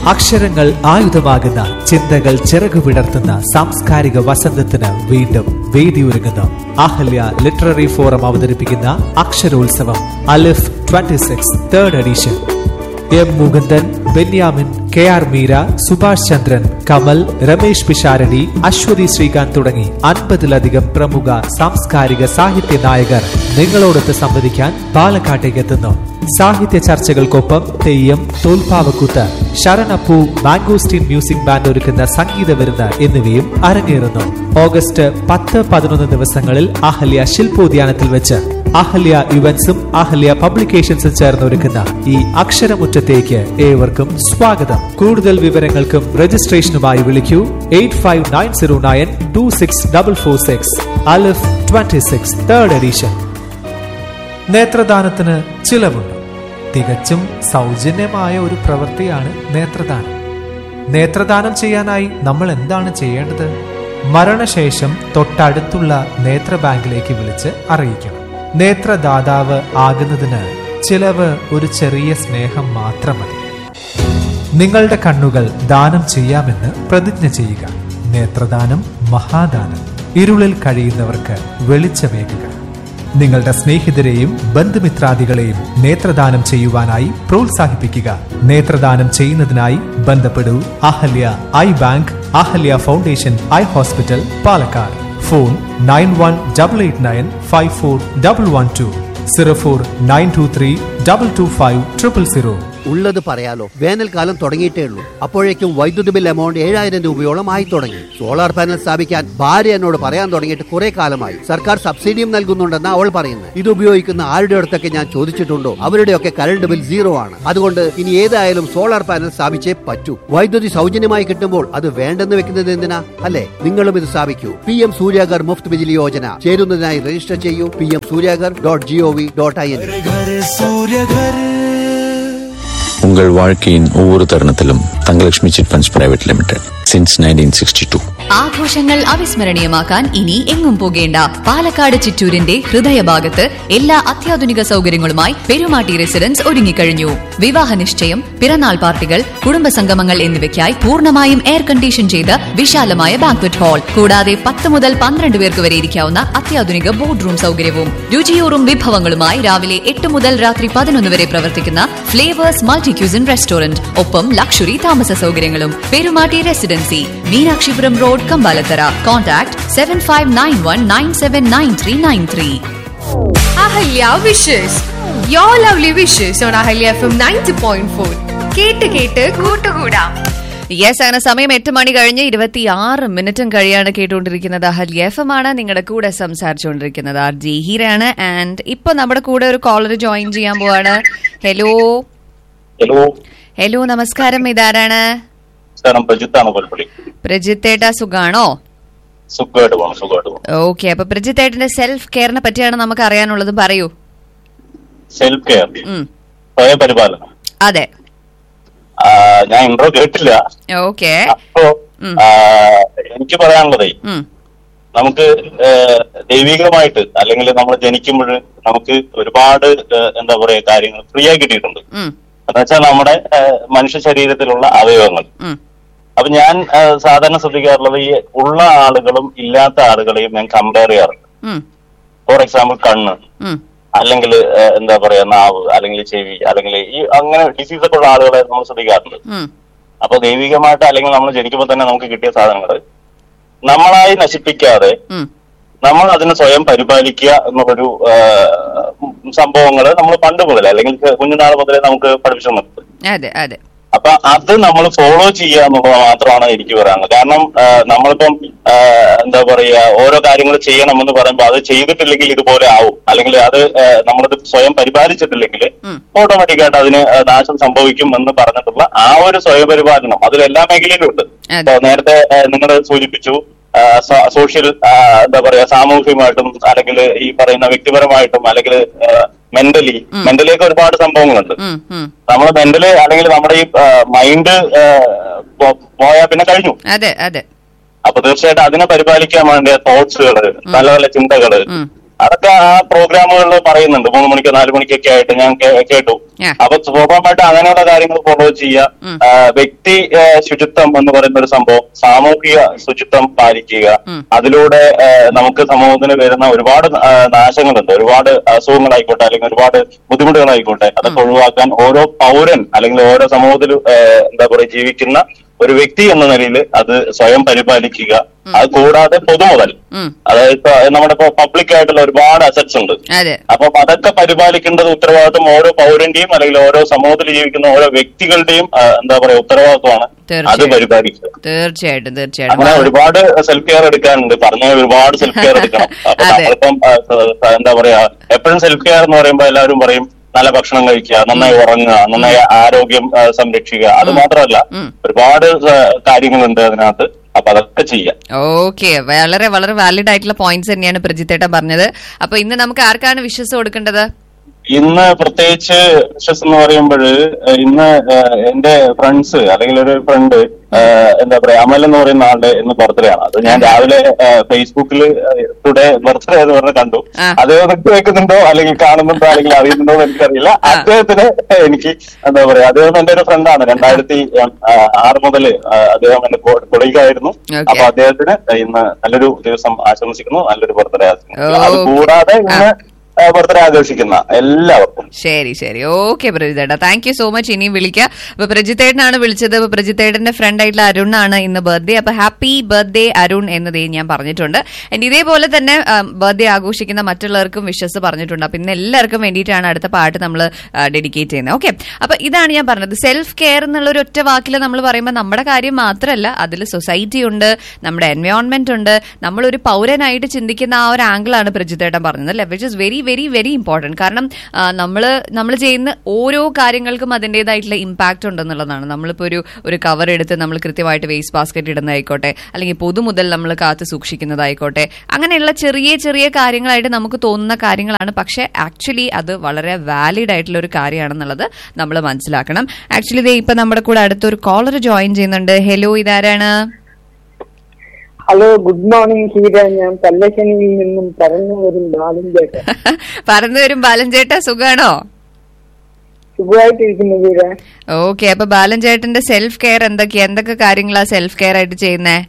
അക്ഷരങ്ങൾ ആയുധമാകുന്ന ചിന്തകൾ ചിറകു വിടർത്തുന്ന സാംസ്കാരിക വസന്തത്തിന് വീണ്ടും വേദിയൊരുങ്ങുന്നു അഹല്യ ലിറ്റററി ഫോറം അവതരിപ്പിക്കുന്ന അക്ഷരോത്സവം Alif 26 six third edition M Mukundan Benyamin K R Meera Subhash Chandran Kamal Ramesh Pisharody Aswathy Sreekanth തുടങ്ങി അൻപതിലധികം പ്രമുഖ സാംസ്കാരിക സാഹിത്യ നായകർ നിങ്ങളോടൊത്ത് സംവദിക്കാൻ പാലക്കാട്ടേക്ക് എത്തുന്നു സാഹിത്യ ചർച്ചകൾക്കൊപ്പം തെയ്യം തോൽപ്പാവക്കൂത്ത് ശരണപ്പൂ മാംഗോസ്റ്റീൻ മ്യൂസിക് ബാൻഡ് ഒരുക്കുന്ന സംഗീത വിരുന്ന് എന്നിവയും അരങ്ങേറുന്നു ഓഗസ്റ്റ് പത്ത് പതിനൊന്ന് ദിവസങ്ങളിൽ അഹല്യ ശില്പോദ്യാനത്തിൽ വെച്ച് അഹല്യ ഇവന്റ്സും അഹല്യ പബ്ലിക്കേഷൻസും ചേർന്ന് ഒരുക്കുന്ന ഈ അക്ഷരമുറ്റത്തേക്ക് ഏവർക്കും സ്വാഗതം കൂടുതൽ വിവരങ്ങൾക്കും രജിസ്ട്രേഷനുമായി വിളിക്കൂ eight five nine zero nine two six double four six Alif twenty six third edition നേത്രദാനത്തിന് ചിലവുണ്ട് തികച്ചും സൗജന്യമായ ഒരു പ്രവൃത്തിയാണ് നേത്രദാനം നേത്രദാനം ചെയ്യാനായി നമ്മൾ എന്താണ് ചെയ്യേണ്ടത് മരണശേഷം തൊട്ടടുത്തുള്ള നേത്ര ബാങ്കിലേക്ക് വിളിച്ച് അറിയിക്കണം നേത്രദാതാവ് ആകുന്നതിന് ചിലവ് ഒരു ചെറിയ സ്നേഹം മാത്രം മതി നിങ്ങളുടെ കണ്ണുകൾ ദാനം ചെയ്യാമെന്ന് പ്രതിജ്ഞ ചെയ്യുക നേത്രദാനം മഹാദാനം ഇരുളിൽ കഴിയുന്നവർക്ക് വെളിച്ചമേകുക നിങ്ങളുടെ സ്നേഹിതരെയും ബന്ധുമിത്രാദികളെയും നേത്രദാനം ചെയ്യുവാനായി പ്രോത്സാഹിപ്പിക്കുക നേത്രദാനം ചെയ്യുന്നതിനായി ബന്ധപ്പെടൂ Ahalya eye bank Ahalya foundation eye hospital Palakkad phone nine one double eight nine five four double one two zero four nine two three double two five triple zero ഉള്ളത് പറയാലോ വേനൽക്കാലം തുടങ്ങിയിട്ടേ ഉള്ളൂ അപ്പോഴേക്കും വൈദ്യുതി ബിൽ എമൗണ്ട് ഏഴായിരം രൂപയോളം ആയി തുടങ്ങി സോളാർ പാനൽ സ്ഥാപിക്കാൻ ഭാര്യ എന്നോട് പറയാൻ തുടങ്ങിയിട്ട് കുറെ കാലമായി സർക്കാർ സബ്സിഡിയും നൽകുന്നുണ്ടെന്ന് അവൾ പറയുന്നത് ഇത് ഉപയോഗിക്കുന്ന ആരുടെ അടുത്തൊക്കെ ഞാൻ ചോദിച്ചിട്ടുണ്ടോ അവരുടെയൊക്കെ കറണ്ട് ബിൽ സീറോ ആണ് അതുകൊണ്ട് ഇനി ഏതായാലും സോളാർ പാനൽ സ്ഥാപിച്ചേ പറ്റൂ വൈദ്യുതി സൗജന്യമായി കിട്ടുമ്പോൾ അത് വേണ്ടെന്ന് വെക്കുന്നത് എന്തിനാ അല്ലെ നിങ്ങളും ഇത് സ്ഥാപിക്കൂ പി എം സൂര്യാഗർ മുഫ്ത് ബിജിലി യോജന ചേരുന്നതിനായി രജിസ്റ്റർ ചെയ്യൂ P M Suryaghar dot G O V dot I N உங்கள் வாழ்க்கையின் ஒவ்வொரு தருணத்திலும் Thangalakshmi chit funds private limited since nineteen sixty two ആഘോഷങ്ങൾ അവിസ്മരണീയമാക്കാൻ ഇനി എങ്ങും പോകേണ്ട പാലക്കാട് ചിറ്റൂരിന്റെ ഹൃദയഭാഗത്ത് എല്ലാ അത്യാധുനിക സൗകര്യങ്ങളുമായി പെരുമാട്ടി റെസിഡൻസ് ഒരുങ്ങിക്കഴിഞ്ഞു വിവാഹ നിശ്ചയം പിറന്നാൾ പാർട്ടികൾ കുടുംബസംഗമങ്ങൾ എന്നിവയ്ക്കായി പൂർണ്ണമായും എയർ കണ്ടീഷൻ ചെയ്ത വിശാലമായ ബാങ്ക്വറ്റ് ഹാൾ കൂടാതെ പത്ത് മുതൽ പന്ത്രണ്ട് പേർക്ക് വരെ ഇരിക്കാവുന്ന അത്യാധുനിക ബോർഡ് റൂം സൗകര്യവും രുചിയൂറും വിഭവങ്ങളുമായി രാവിലെ എട്ട് മുതൽ രാത്രി പതിനൊന്ന് വരെ പ്രവർത്തിക്കുന്ന ഫ്ലേവേഴ്സ് മൾട്ടി ക്യൂസിൻ റെസ്റ്റോറന്റ് ഒപ്പം ലക്ഷറി താമസ സൗകര്യങ്ങളും Perumatty residency Meenakshipuram road Kambalathara contact seven five nine one nine seven nine three nine three Ahalya wishes you lovely wishes on Ahalya F M ninety point four കേട്ട് കേട്ട് കൂട്ടുകൂടാം യെസ് അങ്ങനെ സമയം എട്ട് മണി കഴിഞ്ഞ് ഇരുപത്തി ആറ് മിനിറ്റും കഴിയാണ് കേട്ടുകൊണ്ടിരിക്കുന്നത് അഹല്യ എഫ് എം ആണ് നിങ്ങളുടെ കൂടെ സംസാരിച്ചുകൊണ്ടിരിക്കുന്നത് ആർ ജി ഹീരാണ് ആൻഡ് ഇപ്പൊ നമ്മുടെ കൂടെ ഒരു കോളർ ജോയിൻ ചെയ്യാൻ പോവാണ് ഹലോ ഹലോ ഹലോ നമസ്കാരം ഇതാരാണ് നമസ്കാരം പ്രജിത്താണ് കൊൽപ്പള്ളി പ്രജിത്തേട്ട സുഖാണോ സുഖമായിട്ട് പോകണം സുഖമായിട്ട് പോകണം ഓക്കെ അപ്പൊ പ്രജിത്തേട്ടന്റെ സെൽഫ് കെയറിനെ പറ്റിയാണ് നമുക്ക് അറിയാനുള്ളത് പറയൂ സെൽഫ് കെയർ ഉം. സ്വയപരിപാലനം അതെ ആ, ഞാൻ ഇൻട്രോ കേട്ടില്ല ഓക്കെ അപ്പോ ഉം. ആ, എനിക്ക് പറയാനുള്ളതേ ഉം നമുക്ക് ഏ, ദൈവികമായിട്ട് അല്ലെങ്കിൽ നമ്മൾ ജനിക്കുമ്പോൾ നമുക്ക് ഒരുപാട് ഏ, എന്താ പറയാ കാര്യങ്ങൾ ഫ്രീ ആയി കിട്ടിയിട്ടുണ്ട് ഉം എന്നുവെച്ചാൽ നമ്മുടെ ഏ, മനുഷ്യ ശരീരത്തിലുള്ള അവയവങ്ങൾ ഉം അപ്പൊ ഞാൻ ഏ, സാധാരണ ശ്രദ്ധിക്കാറുള്ളത് ഈ ഉള്ള ആളുകളും ഇല്ലാത്ത ആളുകളെയും ഞാൻ കമ്പയർ ചെയ്യാറുണ്ട് ഉം ഫോർ എക്സാമ്പിൾ കണ്ണ് ഉം അല്ലെങ്കിൽ എന്താ പറയാ നാവ് അല്ലെങ്കിൽ ചെവി അല്ലെങ്കിൽ ഈ അങ്ങനെ ഡിസീസ് ഒക്കെ ഉള്ള ആളുകളെ നമ്മൾ ശ്രദ്ധിക്കാറുണ്ട് ഉം അപ്പൊ ദൈവികമായിട്ട് അല്ലെങ്കിൽ നമ്മൾ ജനിക്കുമ്പോൾ തന്നെ നമുക്ക് കിട്ടിയ സാധനങ്ങൾ നമ്മളായി നശിപ്പിക്കാതെ ഉം നമ്മൾ അതിനെ സ്വയം പരിപാലിക്കുക എന്നുള്ളൊരു സംഭവങ്ങൾ നമ്മൾ പണ്ട് മുതലേ അല്ലെങ്കിൽ കുഞ്ഞുനാൾ മുതലേ നമുക്ക് പഠിപ്പിച്ചു തന്നിട്ടുണ്ട് അതെ അതെ അപ്പൊ അത് നമ്മൾ ഫോളോ ചെയ്യുക എന്നുള്ളത് മാത്രമാണ് എനിക്ക് പറയാനുള്ളത് കാരണം ആ, നമ്മളിപ്പം ആ, എന്താ പറയാ ഓരോ കാര്യങ്ങൾ ചെയ്യണമെന്ന് പറയുമ്പോൾ അത് ചെയ്തിട്ടില്ലെങ്കിൽ ഇതുപോലെ ആവും അല്ലെങ്കിൽ അത് ആ, നമ്മളത് സ്വയം പരിപാലിച്ചിട്ടില്ലെങ്കിൽ ഉം. ഓട്ടോമാറ്റിക്കായിട്ട് അതിന് ആ, നാശം സംഭവിക്കും എന്ന് പറഞ്ഞിട്ടുള്ള ആ ഒരു സ്വയം പരിപാലനം അതിൽ എല്ലാ മേഖലയിലും ഉണ്ട് അതെ. ഇപ്പൊ നേരത്തെ നിങ്ങൾ സൂചിപ്പിച്ചു ആ, സ- സോഷ്യൽ ആ, എന്താ പറയാ സാമൂഹികമായിട്ടും അല്ലെങ്കിൽ ഈ പറയുന്ന വ്യക്തിപരമായിട്ടും അല്ലെങ്കിൽ മെന്റലി മെന്റലി ഒക്കെ ഒരുപാട് സംഭവങ്ങളുണ്ട് ഉം ഉം നമ്മൾ മെന്റല് അല്ലെങ്കിൽ നമ്മുടെ ഈ മൈൻഡ് പോയാൽ പിന്നെ കഴിഞ്ഞു അതെ അതെ അപ്പൊ തീർച്ചയായിട്ടും അതിനെ പരിപാലിക്കാൻ വേണ്ട തോട്ട്സുകള് നല്ല നല്ല ചിന്തകള് ഉം. അതൊക്കെ ആ പ്രോഗ്രാമുകളിൽ പറയുന്നുണ്ട് മൂന്ന് മണിക്കോ നാല് മണിക്കൊക്കെ ആയിട്ട് ഞാൻ കേ- കേട്ടു ആ. അപ്പൊ സ്വാഭാവികമായിട്ട് അങ്ങനെയുള്ള കാര്യങ്ങൾ ഫോളോ ചെയ്യുക ആ, വ്യക്തി ആ, ശുചിത്വം എന്ന് പറയുന്ന ഒരു സംഭവം സാമൂഹിക ശുചിത്വം പാലിക്കുക അതിലൂടെ ആ, നമുക്ക് സമൂഹത്തിന് വരുന്ന ഒരുപാട് ആ, നാശങ്ങളുണ്ട് ഒരുപാട് അസുഖങ്ങളായിക്കോട്ടെ അല്ലെങ്കിൽ ഒരുപാട് ബുദ്ധിമുട്ടുകളായിക്കോട്ടെ അതൊക്കെ ഒഴിവാക്കാൻ ഓരോ പൗരൻ അല്ലെങ്കിൽ ഓരോ സമൂഹത്തിൽ ആ, എന്താ പറയുക ജീവിക്കുന്ന ഒരു വ്യക്തി എന്ന നിലയിൽ അത് സ്വയം പരിപാലിക്കുക അത് കൂടാതെ പൊതുമുതൽ ഉം. അതായത് ഇപ്പൊ നമ്മുടെ ഇപ്പൊ പബ്ലിക് ആയിട്ടുള്ള ഒരുപാട് അസറ്റ്സ് ഉണ്ട് അതെ അപ്പം അതൊക്കെ പരിപാലിക്കേണ്ടത് ഉത്തരവാദിത്വം ഓരോ പൗരന്റെയും അല്ലെങ്കിൽ ഓരോ സമൂഹത്തിൽ ജീവിക്കുന്ന ഓരോ വ്യക്തികളുടെയും ആ, എന്താ പറയാ ഉത്തരവാദിത്വമാണ് അത് തീർച്ചയായും. പരിപാലിക്കുക തീർച്ചയായിട്ടും തീർച്ചയായിട്ടും അങ്ങനെ ഒരുപാട് സെൽഫ് കെയർ എടുക്കാനുണ്ട് പറഞ്ഞ ഒരുപാട് സെൽഫ് കെയർ എടുക്കണം അപ്പൊ അതെ. നമ്മളിപ്പം ആ, സ- എന്താ പറയാ എപ്പോഴും സെൽഫ് കെയർ എന്ന് പറയുമ്പോൾ എല്ലാവരും പറയും നല്ല ഭക്ഷണം കഴിക്കുക നന്നായി ഉറങ്ങുക നന്നായി ആരോഗ്യം ആ, സംരക്ഷിക്കുക അത് മാത്രമല്ല ഒരുപാട് ആ, കാര്യങ്ങളുണ്ട് അതിനകത്ത് അപ്പൊ അതൊക്കെ ചെയ്യാം ഓക്കെ വളരെ വളരെ വാലിഡ് ആയിട്ടുള്ള പോയിന്റ്സ് തന്നെയാണ് പ്രജിത്തേട്ട പറഞ്ഞത് അപ്പൊ ഇന്ന് നമുക്ക് ആർക്കാണ് വിശ്വസ് കൊടുക്കേണ്ടത് ഇന്ന് പ്രത്യേകിച്ച് വിശ്വസ് എന്ന് പറയുമ്പോൾ ഇന്ന് ഏഹ്, എന്റെ ഫ്രണ്ട്സ് അല്ലെങ്കിൽ ഒരു ഫ്രണ്ട് എന്താ പറയാ അമൽ എന്ന് പറയുന്ന ആളുടെ ഇന്ന് ബർത്ത്ഡേ ആണ് അത് ഞാൻ രാവിലെ ഫേസ്ബുക്കിൽ ടുഡേ ബർത്ത്ഡേ എന്ന് പറഞ്ഞ് കണ്ടു ആ. അദ്ദേഹം കേൾക്കുന്നുണ്ടോ അല്ലെങ്കിൽ കാണുന്നുണ്ടോ അല്ലെങ്കിൽ അറിയുന്നുണ്ടോ എന്ന് എനിക്കറിയില്ല അദ്ദേഹത്തിന് എനിക്ക് എന്താ പറയാ അദ്ദേഹം എന്റെ ഒരു ഫ്രണ്ടാണ് രണ്ടായിരത്തി ആറ് മുതൽ അദ്ദേഹം എന്റെ കൊളീഗായിരുന്നു Okay. അപ്പൊ അദ്ദേഹത്തിന് ഇന്ന് നല്ലൊരു ദിവസം ആശംസിക്കുന്നു നല്ലൊരു ബർത്ത്ഡേ ആശംസിക്കുന്നു അത് Okay. കൂടാതെ ഇന്ന് ബർത്ത്ഡേ ആഘോഷിക്കുന്ന എല്ലാവർക്കും ശരി ശരി ഓക്കെ പ്രജിത്തേട്ട താങ്ക് യു സോ മച്ച് ഇനിയും വിളിക്കാം അപ്പൊ പ്രജിത്തേട്ടനാണ് വിളിച്ചത് അപ്പൊ പ്രജിത്തേട്ടന്റെ ഫ്രണ്ട് ആയിട്ടുള്ള അരുൺ ആണ് ഇന്ന് ബർത്ത്ഡേ അപ്പൊ ഹാപ്പി ബർത്ത്ഡേ അരുൺ എന്നത് ഞാൻ പറഞ്ഞിട്ടുണ്ട് ആൻഡ് ഇതേപോലെ തന്നെ ബർത്ത്ഡേ ആഘോഷിക്കുന്ന മറ്റുള്ളവർക്കും വിശ്വസ് പറഞ്ഞിട്ടുണ്ട് അപ്പൊ ഇന്ന് എല്ലാവർക്കും വേണ്ടിയിട്ടാണ് അടുത്ത പാട്ട് നമ്മൾ ഡെഡിക്കേറ്റ് ചെയ്യുന്നത് ഓക്കെ അപ്പൊ ഇതാണ് ഞാൻ പറഞ്ഞത് സെൽഫ് കെയർ എന്നുള്ള ഒരു ഒറ്റ വാക്കിൽ നമ്മൾ പറയുമ്പോൾ നമ്മുടെ കാര്യം മാത്രമല്ല അതിൽ സൊസൈറ്റി ഉണ്ട് നമ്മുടെ എൻവയോൺമെന്റ് ഉണ്ട് നമ്മളൊരു പൗരനായിട്ട് ചിന്തിക്കുന്ന ആ ഒരു ആംഗിളാണ് പ്രജിത്തേട്ടൻ പറഞ്ഞത് അല്ലെ which is very very very important കാരണം നമ്മൾ നമ്മൾ ചെയ്യുന്ന ഓരോ കാര്യങ്ങൾക്കും അതിൻ്റെതായിട്ടുള്ള ഇമ്പാക്റ്റ് ഉണ്ടെന്നുള്ളതാണ് നമ്മളിപ്പോൾ ഒരു ഒരു കവർ എടുത്ത് നമ്മൾ കൃത്യമായിട്ട് വേസ്റ്റ് ബാസ്ക്കറ്റ് ഇടുന്നതായിക്കോട്ടെ അല്ലെങ്കിൽ പൊതുമുതൽ നമ്മൾ കാത്തു സൂക്ഷിക്കുന്നതായിക്കോട്ടെ അങ്ങനെയുള്ള ചെറിയ ചെറിയ കാര്യങ്ങളായിട്ട് നമുക്ക് തോന്നുന്ന കാര്യങ്ങളാണ് പക്ഷെ ആക്ച്വലി അത് വളരെ വാലിഡ് ആയിട്ടുള്ള ഒരു കാര്യമാണെന്നുള്ളത് നമ്മൾ മനസ്സിലാക്കണം ആക്ച്വലി ഇതേ ഇപ്പൊ നമ്മുടെ കൂടെ അടുത്തൊരു കോളർ ജോയിൻ ചെയ്യുന്നുണ്ട് ഹലോ ഇതാരാണ് ഹലോ ഗുഡ് മോർണിംഗ് ഹീര ഞാൻ പല്ലശ്ശനിയിൽ നിന്നും പറഞ്ഞു വരും ബാലൻ ചേട്ടൻ പറഞ്ഞു വരും ബാലൻ ചേട്ടാ സുഖാണോ സുഖമായിട്ടിരിക്കുന്നു ഹീര ഓക്കെ അപ്പൊ ബാലൻ ചേട്ടന്റെ സെൽഫ് കെയർ എന്തൊക്കെയാ എന്തൊക്കെ കാര്യങ്ങളാ സെൽഫ് കെയർ ആയിട്ട് ചെയ്യുന്നേ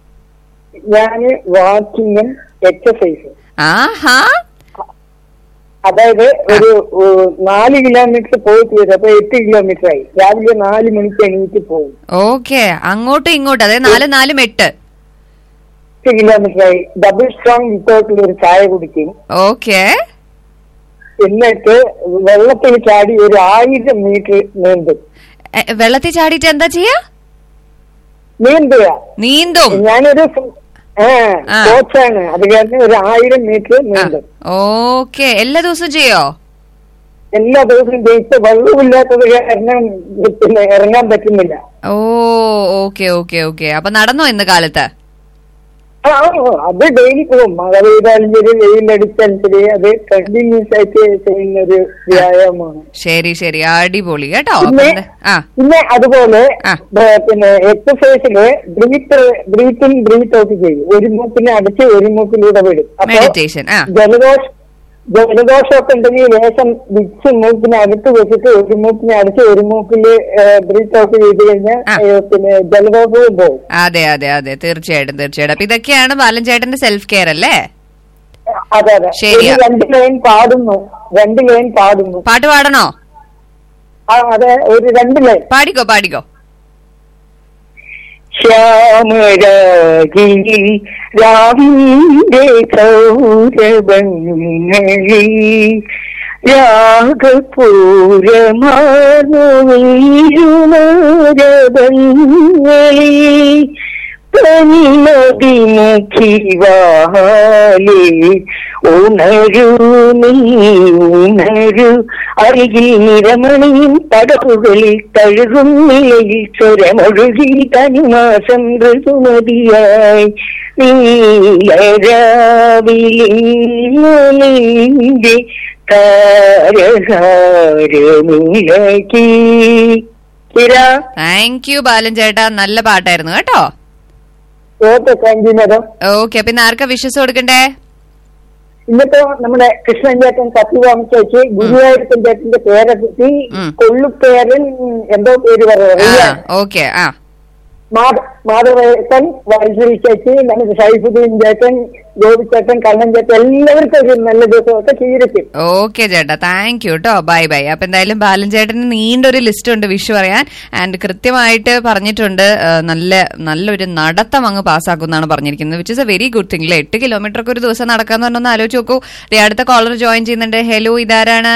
ഞാന് വാക്കിങ്ങും എക്സസൈസും ആഹാ അതായത് ഒരു ഏഹ്, നാല് കിലോമീറ്റർ പോയിട്ട് വരും അപ്പൊ എട്ട് കിലോമീറ്റർ ആയി രാവിലെ നാല് മണിക്ക് എണീറ്റ് പോകും ഓക്കെ അങ്ങോട്ടും ഇങ്ങോട്ടും അതായത് നാല് നാലും എട്ട് എട്ട് കിലോമീറ്റർ ആയി ഡബിൾ സ്ട്രോങ് വിത്തൗട്ടിൽ ഒരു ചായ കുടിക്കും ഓക്കെ എന്നിട്ട് വെള്ളത്തിൽ ചാടി ഒരു ആയിരം മീറ്റർ നീന്തും വെള്ളത്തിൽ ചാടിയിട്ട് എന്താ ചെയ്യാ നീന്തുക നീന്തും ഞാനൊരു ഫ്- ആ ആ. കോച്ചാണ് അത് കാരണം ഒരു ആയിരം മീറ്റർ നീന്തും ഓക്കെ എല്ലാ ദിവസവും ചെയ്യോ എല്ലാ ദിവസവും ജയിച്ച വെള്ളമില്ലാത്തത് കാരണം പിന്നെ ഇറങ്ങാൻ പറ്റുന്നില്ല ഓ ഓക്കെ ഓക്കെ ഓക്കെ അപ്പൊ നടന്നോ ഇന്ന് കാലത്ത് ആ ആ, അത് ഡെയിലി പോകും മഴ പെയ്താലും ശരി വെയിലടിച്ചാലും ശരി അത് കണ്ടിന്യൂസ് ആയിട്ട് ചെയ്യുന്ന ഒരു വ്യായാമമാണ് ശരി ശരി അടിപൊളി കേട്ടോ അപ്പൊ പിന്നെ എന്താ- ആ പിന്നെ അതുപോലെ ആ. ബ- പിന്നെ എക്സസൈസില് breathe breathe in breathe out ചെയ്യും ഒരു മൂക്കിനെ അടച്ച് ഒരു മൂക്കിലൂടെ വിടും അപ്പൊ മെഡിറ്റേഷൻ ആ ജലദോഷ ജലദോഷമൊക്കെ ഉണ്ടെങ്കിൽ ലേശം വിച്ച് മൂക്കിനെ അടുത്ത് വെച്ചിട്ട് ഒരു മൂക്കിനെ അടച്ച് ഒരു മൂക്കില് ബ്രീത്ത് ഔട്ട് ചെയ്ത് കഴിഞ്ഞാൽ ആ. ഏ, പിന്നെ ജലദോഷവും പോകും അതെ അതെ അതെ തീർച്ചയായിട്ടും തീർച്ചയായിട്ടും അപ്പൊ ഇതൊക്കെയാണ് ബാലൻ ചേട്ടന്റെ സെൽഫ് കെയർ അല്ലേ അതെ അതെ ശരിയാ. ഒരു രണ്ട് ലൈൻ പാടുന്നു രണ്ട് ലൈൻ പാടുന്നു പാട്ട് പാടണോ ആ അതെ ഒരു രണ്ട് ലൈൻ പാടിക്കോ പാടിക്കോ ശ്യാമരാഗിയിൽ രാവിന്റെ സൗരഭങ്ങളിൽ രാഗപൂരമാർന്നു വീഴുമരബങ്ങളിൽ പനിമതിമുഖിവാലേ ഉണരൂ നീ ഉണരൂ അരികിൽ നിരമണിയും പടവുകളിൽ തഴുകും നിലയിൽ സ്വരമൊഴുകി തനിമാസം ഋതുമതിയായി നീലരാവിലിന്നു നിന്റെ താരഹാരമിളകി കിരാ താങ്ക് യു ബാലൻ ചേട്ടാ നല്ല പാട്ടായിരുന്നു കേട്ടോ okay thank you madam okay അപ്പൊ ഇന്ന് ആർക്കാ വിശ്വസ് കൊടുക്കണ്ടേ ഇന്നിപ്പോ നമ്മുടെ കൃഷ്ണൻ ചേട്ടൻ സത്യഭാമ ചേച്ചി ഗുരുവായൂരപ്പൻ ചേട്ടന്റെ പേരെ കുത്തി ഉം. കൊള്ളുപേരൻ എന്തോ പേര് ആ പറയാം ഓക്കെ ആ മാധവേട്ടൻ വൈദ്യുതി ചേച്ചി നമുക്ക് ഷൈഫുദ്ദീൻ ചേട്ടൻ ഗോപി ചേട്ടൻ കണ്ണൻ ചേട്ടൻ എല്ലാവർക്കും ഒരു നല്ല ദിവസമൊക്കെ ചെയ്തിരിക്കും ഓക്കെ ചേട്ടാ താങ്ക് യു കേട്ടോ ബൈ ബൈ അപ്പൊ എന്തായാലും ബാലൻ ചേട്ടന് നീണ്ടൊരു ലിസ്റ്റ് ഉണ്ട് വിഷു പറയാൻ ആൻഡ് കൃത്യമായിട്ട് പറഞ്ഞിട്ടുണ്ട് ആ, നല്ല നല്ലൊരു നടത്തം അങ്ങ് പാസ്സാക്കുന്നാണ് പറഞ്ഞിരിക്കുന്നത് which is a very good thing എട്ട് കിലോമീറ്റർ ഒക്കെ ഒരു ദിവസം നടക്കാന്ന് പറഞ്ഞൊന്ന് ആലോചിച്ച് നോക്കൂ ദേ അടുത്ത കോളർ ജോയിൻ ചെയ്യുന്നുണ്ട് ഹലോ ഇതാരാണ്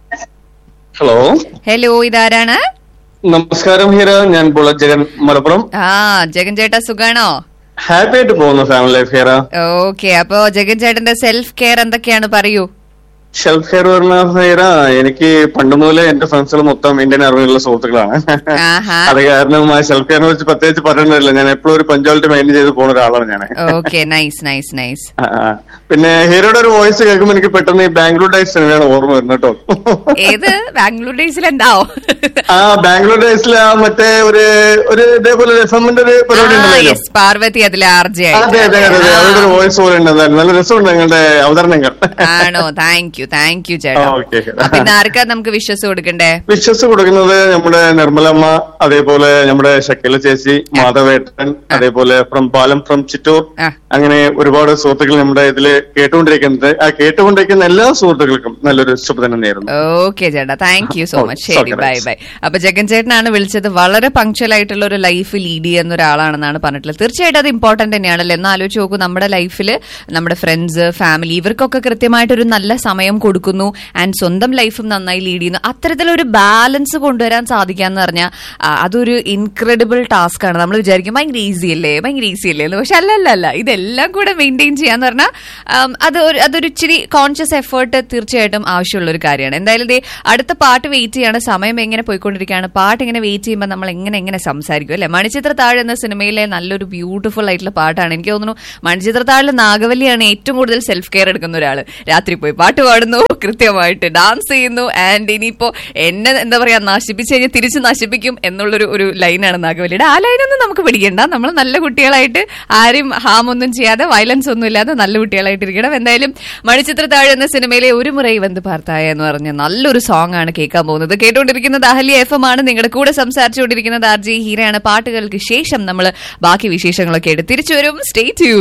ഹലോ ഹലോ ഇതാരാണ് നമസ്കാരം ഹീര ഞാൻ ബുള്ളറ്റ് ജഗൻ മലപ്പുറം ആ ജഗൻ ചേട്ടാ സുഖാണോ ഹാപ്പി ആയിട്ട് പോകുന്നു ഫാമിലി ലൈഫ് ഹീര ഓക്കെ അപ്പൊ ജഗൻ ചേട്ടന്റെ സെൽഫ് കെയർ എന്തൊക്കെയാണ് പറയൂ ഷെൽഫ് കെയർ പറഞ്ഞ ഹീര എനിക്ക് പണ്ട് മുതലേ എന്റെ ഫ്രണ്ട്സുകൾ മൊത്തം ഇന്ത്യൻ ആർമിയിലുള്ള സുഹൃത്തുക്കളാണ് ആഹാ അത് കാരണം ആ ഷെൽഫ് കെയറിനെ കുറിച്ച് പ്രത്യേകിച്ച് പറയണ്ടല്ലോ ഞാൻ എപ്പോഴും ഒരു പഞ്ച്വാലിറ്റി മെയിൻറ്റെയിൻ ചെയ്ത് പോകുന്ന ഒരാളാണ് ഞാൻ ഓക്കെ നൈസ് നൈസ് നൈസ് ആ, ആ. പിന്നെ ഹീരോയുടെ ഒരു വോയിസ് കേൾക്കുമ്പോൾ എനിക്ക് പെട്ടെന്ന് ഈ ബാംഗ്ലൂർ ഡേയ്സ് സിനിമയാണ് ഓർമ്മ വരുന്നത് കേട്ടോ ഏത് ബാംഗ്ലൂർ ഡേയ്സിൽ എന്താവോ ആ ബാംഗ്ലൂർ ഡേയ്സിൽ ആ മറ്റേ ഒരു ഒരു ഇതേപോലെ ഒരു എഫ്എമ്മിന്റെ ഒരു പരിപാടി ഉണ്ടല്ലോ യെസ് പാർവതി അതിലെ ആർജെ അതെ അതെ അതെ അതെ അവരുടെ ഒരു വോയിസ് പോലെ ഉണ്ട് എന്തായാലും നല്ല രസമുണ്ട് നിങ്ങളുടെ അവതരണങ്ങൾ ആണോ താങ്ക് യു താങ്ക് യു ചേട്ടാ ആ, okay. അപ്പൊ ഇന്ന് ആർക്കാ നമുക്ക് വിശ്വസ് കൊടുക്കണ്ടേ വിശ്വസ് കൊടുക്കുന്നത് നമ്മുടെ നിർമ്മലമ്മ അതേപോലെ നമ്മുടെ ഷക്കീല ചേച്ചി മാധവേട്ടൻ അതേപോലെ ഫ്രം പാലം ഫ്രം ചിറ്റൂർ ആ. അങ്ങനെ ഒരുപാട് സുഹൃത്തുക്കൾ നമ്മുടെ ഇതില് കേട്ടുകൊണ്ടിരിക്കുന്നത് ആ കേട്ടുകൊണ്ടിരിക്കുന്ന എല്ലാ സുഹൃത്തുക്കൾക്കും നല്ലൊരു ശുഭദിനം നേരുന്നു ഓക്കെ ചേട്ടാ thank you so oh, much ശരി okay, ബൈ thanks. ബൈ അപ്പൊ ജഗൻ ചേട്ടനാണ് വിളിച്ചത് വളരെ പങ്ക്ച്വൽ ആയിട്ടുള്ള ഒരു ലൈഫ് ലീഡ് ചെയ്യുന്ന ഒരാളാണെന്നാണ് പറഞ്ഞിട്ടുള്ളത് തീർച്ചയായിട്ടും അത് ഇമ്പോർട്ടന്റ് തന്നെയാണല്ലോ എന്ന് ആലോചിച്ച് നോക്കൂ നമ്മുടെ ലൈഫിൽ നമ്മുടെ ഫ്രണ്ട്സ് ഫാമിലി ഇവർക്കൊക്കെ കൃത്യമായിട്ടൊരു നല്ല സമയം കൊടുക്കുന്നു ആൻഡ് സ്വന്തം ലൈഫും നന്നായി ലീഡ് ചെയ്യുന്നു അത്തരത്തിലൊരു ബാലൻസ് കൊണ്ടുവരാൻ സാധിക്കാന്ന് പറഞ്ഞാൽ അതൊരു ഇൻക്രെഡിബിൾ ടാസ്ക് ആണ് നമ്മൾ വിചാരിക്കും ഭയങ്കര ഈസി അല്ലേ ഭയങ്കര ഈസി അല്ലേ എന്ന് പക്ഷെ അല്ല അല്ല അല്ല ഇതെല്ലാം കൂടെ മെയിൻറ്റെയിൻ ചെയ്യാന്ന് പറഞ്ഞാൽ ആം, അത് ഒരു അതൊരു ഇച്ചിരി കോൺഷ്യസ് എഫേർട്ട് തീർച്ചയായിട്ടും ആവശ്യമുള്ള ഒരു കാര്യമാണ് എന്തായാലും ദേ അടുത്ത പാട്ട് വെയിറ്റ് ചെയ്യാണ് സമയം എങ്ങനെ പോയിക്കൊണ്ടിരിക്കുകയാണ് പാട്ട് ഇങ്ങനെ വെയിറ്റ് ചെയ്യുമ്പോൾ നമ്മൾ എങ്ങനെ എങ്ങനെ സംസാരിക്കും അല്ലെ മണിച്ചിത്ര താഴ് എന്ന സിനിമയിലെ നല്ലൊരു ബ്യൂട്ടിഫുൾ ആയിട്ടുള്ള പാട്ടാണ് എനിക്ക് തോന്നുന്നു മണിച്ചിത്ര താഴിൽ നാഗവല്ലിയാണ് ഏറ്റവും കൂടുതൽ സെൽഫ് കെയർ എടുക്കുന്ന ഒരാൾ രാത്രി പോയി പാട്ട് പാടുന്നു കൃത്യമായിട്ട് ഡാൻസ് ചെയ്യുന്നു ആൻഡ് ഇനിയിപ്പോ എന്നെ എന്താ പറയാ നശിപ്പിച്ച് കഴിഞ്ഞാൽ തിരിച്ച് നശിപ്പിക്കും എന്നുള്ളൊരു ഒരു ലൈനാണ് നാഗവല്ലിയുടെ ആ ലൈനൊന്നും നമുക്ക് പിടിക്കണ്ട നമ്മൾ നല്ല കുട്ടികളായിട്ട് ആരും ഹാം ഒന്നും ചെയ്യാതെ വയലൻസ് ഒന്നും ഇല്ലാതെ നല്ല കുട്ടികളായിട്ട് ഇരിക്കണം എന്തായാലും മണിച്ചിത്ര താഴ് എന്ന സിനിമയിലെ ഒരു മുறை വന്ന് പാർത്തായ എന്ന് പറഞ്ഞ നല്ലൊരു സോങ് ആണ് കേൾക്കാൻ പോകുന്നത് കേട്ടുകൊണ്ടിരിക്കുന്നത് അഹല്യ എഫ് എം ആണ് നിങ്ങളുടെ കൂടെ സംസാരിച്ചുകൊണ്ടിരിക്കുന്നത് ആർ ജി ഹീരയാണ് പാട്ടുകൾക്ക് ശേഷം നമ്മൾ ബാക്കി വിശേഷങ്ങളൊക്കെ എടുത്ത് തിരിച്ചു വരും സ്റ്റേ ട്യൂൺ